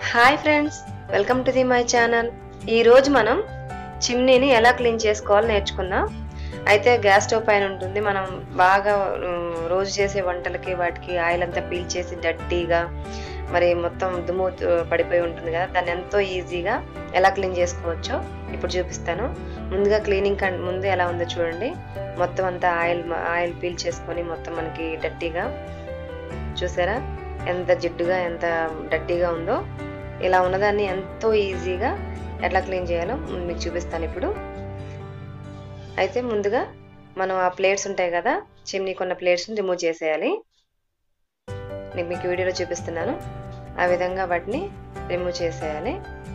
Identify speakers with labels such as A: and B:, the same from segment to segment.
A: hi friends welcome to the my channel ఈ రోజు మనం చిమ్నీని ఎలా క్లీన్ చేసుకోవాలో నేర్చుకుందాం అయితే గ్యాస్ స్టవ్ పైన ఉంటుంది మనం బాగా ఉమ్, రోజు చేసే వంటలకి వాటికి ఆయిల్ అంతా పీల్చేసి డట్టీగా మరి మొత్తం దుమ్ము త- పడిపోయి ఉంటుంది కదా దాన్ని ఎంతో ఈజీగా ఎలా క్లీన్ చేసుకోవచ్చో ఇప్పుడు చూపిస్తాను ముందుగా క్లీనింగ్ కం ముందు ఎలా ఉందో చూడండి మొత్తం అంతా ఆయిల్ ఆయిల్ పీల్ చేసుకొని మొత్తం మనకి డట్టీగా చూసారా ఎంత జిడ్డుగా ఎంత డట్టీగా ఉందో ఇలా ఉన్నదాన్ని ఎంతో ఈజీగా ఎట్లా క్లీన్ చేయాలో మీకు చూపిస్తాను ఇప్పుడు అయితే ముందుగా మనం ఆ ప్లేట్స్ ఉంటాయి కదా చిమ్నీ కొన్న ప్లేట్స్ని రిమూవ్ చేసేయాలి నేను మీకు వీడియోలో చూపిస్తున్నాను ఆ విధంగా వాటిని రిమూవ్ చేసేయాలి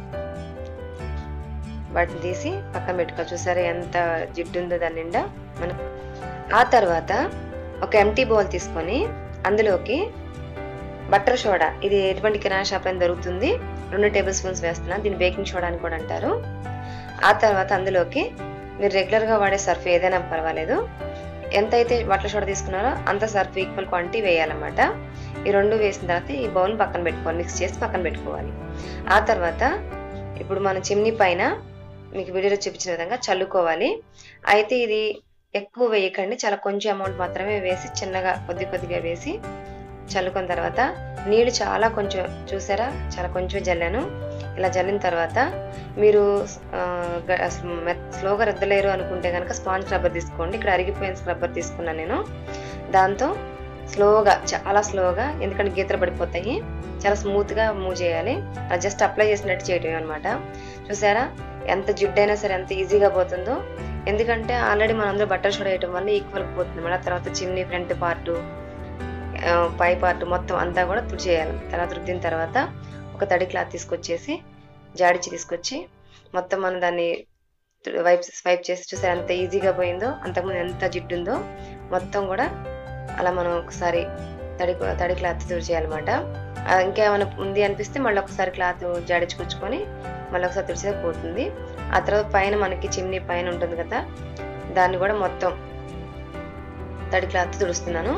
A: వాటిని తీసి పక్కన పెట్టుకో చూసారా ఎంత జిడ్డు ఉందో దాని నిండా మనం ఆ తర్వాత ఒక ఎంటీ బౌల్ తీసుకొని అందులోకి బటర్ సోడా ఇది ఎటువంటి కిరాణా షాప్ అయినా దొరుకుతుంది రెండు టేబుల్ స్పూన్స్ వేస్తున్నాను దీన్ని బేకింగ్ సోడా అని కూడా అంటారు ఆ తర్వాత అందులోకి మీరు రెగ్యులర్గా వాడే సర్ఫ్ ఏదైనా పర్వాలేదు ఎంత అయితే బట్టల సోడా తీసుకున్నారో అంత సర్ఫ్ ఈక్వల్ క్వాంటిటీ వేయాలన్నమాట ఈ రెండు వేసిన తర్వాత ఈ బౌల్ పక్కన పెట్టుకోవాలి మిక్స్ చేసి పక్కన పెట్టుకోవాలి ఆ తర్వాత ఇప్పుడు మన చిమ్నీ పైన మీకు వీడియోలో చూపించిన విధంగా చల్లుకోవాలి అయితే ఇది ఎక్కువ వేయకండి చాలా కొంచెం అమౌంట్ మాత్రమే వేసి చిన్నగా కొద్ది కొద్దిగా వేసి చల్లుకున్న తర్వాత నీళ్ళు చాలా కొంచెం చూసారా చాలా కొంచెం జల్లాను ఇలా జల్లిన తర్వాత మీరు ఆ, గ- అసలు మెత్- స్లోగా రుద్దలేరు అనుకుంటే కనుక స్పాంజ్ స్క్రబ్బర్ తీసుకోండి ఇక్కడ అరిగిపోయిన స్క్రబ్బర్ తీసుకున్నాను నేను దాంతో స్లోగా చాలా స్లోగా ఎందుకంటే గీతలు పడిపోతాయి చాలా స్మూత్గా మూవ్ చేయాలి అలా జస్ట్ అప్లై చేసినట్టు చేయటం అనమాట చూసారా ఎంత జిడ్డైనా సరే ఎంత ఈజీగా పోతుందో ఎందుకంటే ఆల్రెడీ మనం అందరూ బట్టలు షోడ వేయటం వల్ల ఈక్వల్ పోతుంది మేడం తర్వాత చిమ్నీ ఫ్రంట్ పార్టు పై పార్ట్ మొత్తం అంతా కూడా తుడిచేయాలి తర్వాత రుద్దిన తర్వాత ఒక తడి క్లాత్ తీసుకొచ్చేసి జాడిచి తీసుకొచ్చి మొత్తం మనం దాన్ని వైప్ స్వైప్ చేసి చూసారు ఎంత ఈజీగా పోయిందో అంతకుముందు ఎంత జిడ్డు ఉందో మొత్తం కూడా అలా మనం ఒకసారి తడి తడి క్లాత్ తుడిచేయాలన్నమాట ఆ, ఇంకేమైనా ఉంది అనిపిస్తే మళ్ళీ ఒకసారి క్లాత్ జాడించుకొచ్చుకొని మళ్ళీ ఒకసారి తుడిచేది పోతుంది ఆ తర్వాత పైన మనకి చిమ్నీ పైన ఉంటుంది కదా దాన్ని కూడా మొత్తం తడి క్లాత్ తుడుస్తున్నాను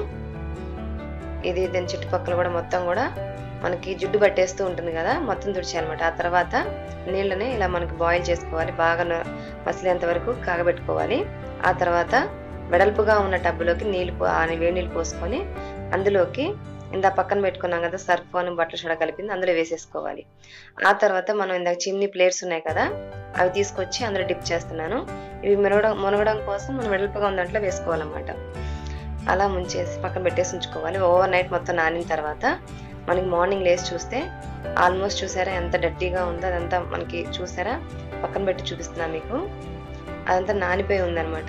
A: ఇది దాని చుట్టుపక్కల కూడా మొత్తం కూడా మనకి జుడ్డు పట్టేస్తూ ఉంటుంది కదా మొత్తం తుడిచేయాలన్నమాట ఆ తర్వాత నీళ్ళని ఇలా మనకి బాయిల్ చేసుకోవాలి బాగా న- మసిలేంత వరకు కాగబెట్టుకోవాలి ఆ తర్వాత వెడల్పుగా ఉన్న టబ్బులోకి నీళ్ళు పో- ఆ వేడి నీళ్ళు పోసుకొని అందులోకి ఇందా పక్కన పెట్టుకున్నాం కదా సర్ఫ్ అని బట్టలు చూడ కలిపింది అందులో వేసేసుకోవాలి ఆ తర్వాత మనం ఇందాక చిన్ని ప్లేట్స్ ఉన్నాయి కదా అవి తీసుకొచ్చి అందులో డిప్ చేస్తున్నాను ఇవి మునగడం మునగడం కోసం మనం వెడల్పుగా ఉన్న దాంట్లో వేసుకోవాలన్నమాట అలా ముంచేసి పక్కన పెట్టేసి ఉంచుకోవాలి ఓవర్ నైట్ మొత్తం నానిన తర్వాత మనకి మార్నింగ్ లేసి చూస్తే ఆల్మోస్ట్ చూసారా ఎంత డర్టీగా ఉందో అదంతా మనకి చూసారా పక్కన పెట్టి చూపిస్తున్నా మీకు అదంతా నానిపోయి ఉందన్నమాట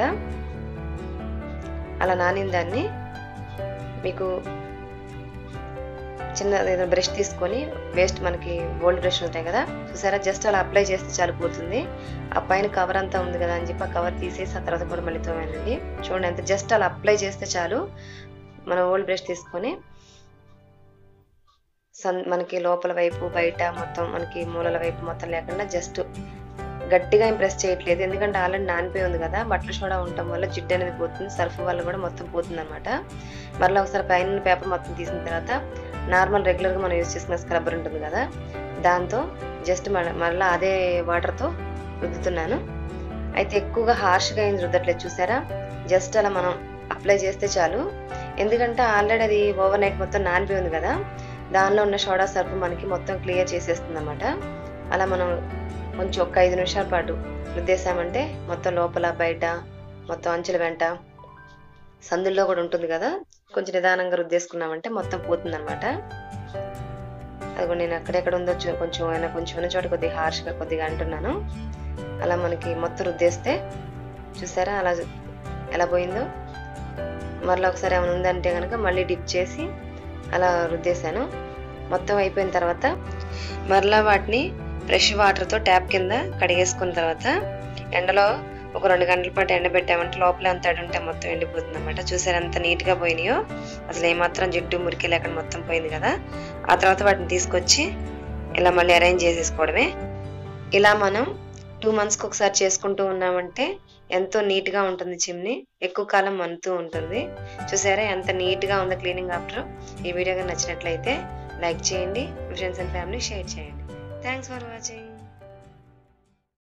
A: అలా నానిన దాన్ని మీకు చిన్న ఏదైనా బ్రష్ తీసుకొని వేస్ట్ మనకి గోల్డ్ బ్రష్ ఉంటాయి కదా చూసారా జస్ట్ అలా అప్లై చేస్తే చాలిపోతుంది ఆ పైన కవర్ అంతా ఉంది కదా అని చెప్పి ఆ కవర్ తీసేసి ఆ తర్వాత కూడా మళ్ళీ తోమేనండి చూడండి ఎంత జస్ట్ అలా అప్లై చేస్తే చాలు మన ఓల్డ్ బ్రష్ తీసుకొని సన్ మనకి లోపల వైపు బయట మొత్తం మనకి మూలల వైపు మొత్తం లేకుండా జస్ట్ గట్టిగా ఏం ప్రెస్ చేయట్లేదు ఎందుకంటే ఆల్రెడీ నానిపోయి ఉంది కదా బట్టల సోడా ఉండటం వల్ల జిడ్డు అనేది పోతుంది సర్ఫ్ వల్ల కూడా మొత్తం పోతుంది అనమాట మరలా ఒకసారి పైన పేపర్ మొత్తం తీసిన తర్వాత నార్మల్ రెగ్యులర్గా మనం యూజ్ చేసుకున్న స్క్రబ్బర్ ఉంటుంది కదా దాంతో జస్ట్ మళ్ళీ అదే వాటర్తో రుద్దుతున్నాను అయితే ఎక్కువగా హార్ష్గా ఏం రుద్దట్లేదు చూసారా జస్ట్ అలా మనం అప్లై చేస్తే చాలు ఎందుకంటే ఆల్రెడీ అది ఓవర్ నైట్ మొత్తం నానిపోయి ఉంది కదా దానిలో ఉన్న సోడా సర్ఫ్ మనకి మొత్తం క్లియర్ చేసేస్తుంది అనమాట అలా మనం కొంచెం ఒక ఐదు నిమిషాల పాటు రుద్దేశామంటే మొత్తం లోపల బయట మొత్తం అంచుల వెంట సందుల్లో కూడా ఉంటుంది కదా కొంచెం నిదానంగా రుద్దేసుకున్నామంటే మొత్తం పోతుంది అనమాట అది కూడా నేను ఎక్కడెక్కడ ఉందో చూ- కొంచెం అయినా కొంచెం ఉన్న చోట కొద్దిగా హార్ష్గా కొద్దిగా అంటున్నాను అలా మనకి మొత్తం రుద్దేస్తే చూసారా అలా ఎలా పోయిందో మరలా ఒకసారి ఏమైనా ఉందంటే కనుక మళ్ళీ డిప్ చేసి అలా రుద్దేశాను మొత్తం అయిపోయిన తర్వాత మరలా వాటిని ఫ్రెష్ వాటర్తో ట్యాప్ కింద కడిగేసుకున్న తర్వాత ఎండలో ఒక రెండు గంటల పాటు ఎండబెట్టామంటే లోపల అంత తడి ఉంటే మొత్తం ఎండిపోతుంది అనమాట చూసారు ఎంత నీట్గా పోయినాయో అసలు ఏమాత్రం జిడ్డు మురికి లేకుండా మొత్తం పోయింది కదా ఆ తర్వాత వాటిని తీసుకొచ్చి ఇలా మళ్ళీ అరేంజ్ చేసేసుకోవడమే ఇలా మనం టూ మంత్స్కి ఒకసారి చేసుకుంటూ ఉన్నామంటే ఎంతో నీట్గా ఉంటుంది చిమ్ని ఎక్కువ కాలం మన్నుతూ ఉంటుంది చూసారా ఎంత నీట్గా ఉందో క్లీనింగ్ ఆఫ్టర్ ఈ వీడియో కానీ నచ్చినట్లయితే లైక్ చేయండి మీ ఫ్రెండ్స్ అండ్ ఫ్యామిలీ షేర్ చేయండి థ్యాంక్స్ ఫర్ వాచింగ్